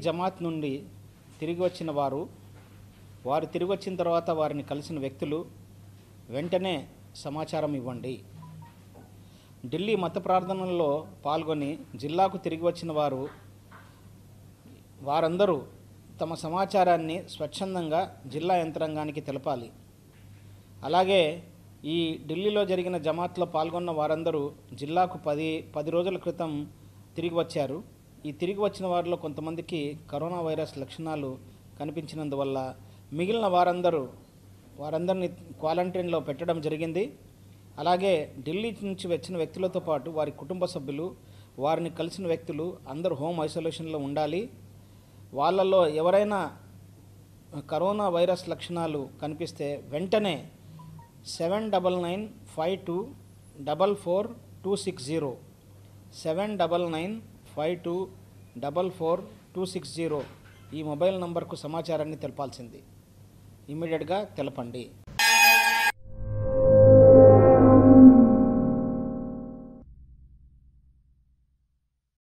జమాత్ నుండి తిరిగి వచ్చిన వారు వారు తిరిగి వచ్చిన తర్వాత వారిని కలిసిన వ్యక్తులు వెంటనే సమాచారం ఇవ్వండి ఢిల్లీ మత ప్రార్థనల్లో పాల్గొని జిల్లాకు తిరిగి వచ్చిన వారు వారందరూ తమ సమాచారాన్ని స్వచ్ఛందంగా జిల్లా యంత్రాంగానికి తెలపాలి అలాగే ఈ ఢిల్లీలో జరిగిన జమాత్లో పాల్గొన్న వారందరూ జిల్లాకు పది పది రోజుల క్రితం తిరిగి వచ్చారు ఈ తిరిగి వచ్చిన వారిలో కొంతమందికి కరోనా వైరస్ లక్షణాలు కనిపించినందువల్ల మిగిలిన వారందరూ వారందరినీ క్వారంటైన్లో పెట్టడం జరిగింది అలాగే ఢిల్లీ నుంచి వచ్చిన వ్యక్తులతో పాటు వారి కుటుంబ సభ్యులు వారిని కలిసిన వ్యక్తులు అందరూ హోమ్ ఐసోలేషన్లో ఉండాలి వాళ్ళల్లో ఎవరైనా కరోనా వైరస్ లక్షణాలు కనిపిస్తే వెంటనే seven double nine five two double four two six zero seven double nine five two double four two six zero ఈ మొబైల్ నంబర్కు సమాచారాన్ని తెలపాల్సింది ఇమ్మీడియట్గా తెలపండి